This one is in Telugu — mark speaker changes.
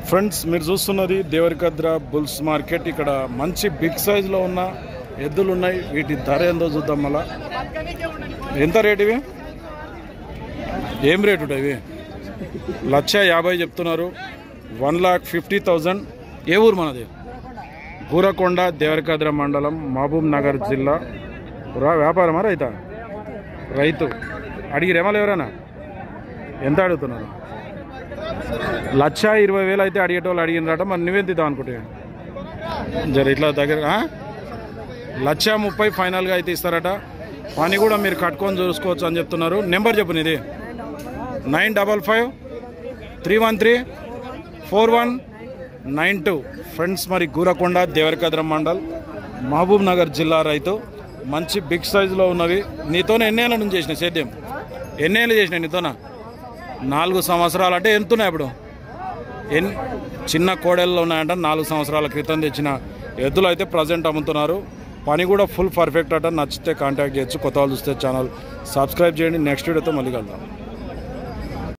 Speaker 1: ఫ్రెండ్స్ మీరు చూస్తున్నది దేవరికద్ర బుల్స్ మార్కెట్ ఇక్కడ మంచి బిగ్ సైజులో ఉన్న ఎద్దులు ఉన్నాయి వీటి ధర ఏందో చూద్దాం మళ్ళా ఎంత రేట్ ఇవి ఏం రేటు ఉంటాయి ఇవి లక్ష యాభై చెప్తున్నారు వన్ లాక్ ఫిఫ్టీ థౌజండ్ ఏ ఊరు మనది గూరకొండ దేవరకద్ర మండలం మహబూబ్ నగర్ జిల్లా రా వ్యాపారమా రైతా రైతు అడిగిరేమో ఎవరైనా ఎంత అడుగుతున్నారు లక్ష ఇరవై వేలు అయితే అడిగేటోళ్ళు అడిగినరట మరి నువ్వెంత ఇద్దాం అనుకుంటే జర ఇట్లా దగ్గర ఆ? లక్ష ముప్పై ఫైనల్గా అయితే ఇస్తారట పని కూడా మీరు కట్టుకొని చూసుకోవచ్చు అని చెప్తున్నారు నెంబర్ చెప్పు నీది nine double five three one three four one nine two friends మరి గూరకొండ దేవరకద్ర మండల్ మహబూబ్ నగర్ జిల్లా రైతు మంచి బిగ్ సైజులో ఉన్నవి నీతోనే ఎన్నేళ్ళ నుంచి చేసిన సేద్యం ఎన్నేళ్ళు చేసిన నీతోనా నాలుగు సంవత్సరాలు అంటే ఎంతున్నాయి ఇప్పుడు ఎన్ చిన్న కోడెల్లో ఉన్నాయంట నాలుగు సంవత్సరాల క్రితం తెచ్చిన ఎద్దులు అయితే ప్రజెంట్ అమ్ముతున్నారు పని కూడా ఫుల్ పర్ఫెక్ట్ అట నచ్చితే కాంటాక్ట్ చేయొచ్చు కొత్త వాళ్ళు చూస్తే ఛానల్ సబ్స్క్రైబ్ చేయండి నెక్స్ట్ వీడియోతో మళ్ళీ కలుద్దాం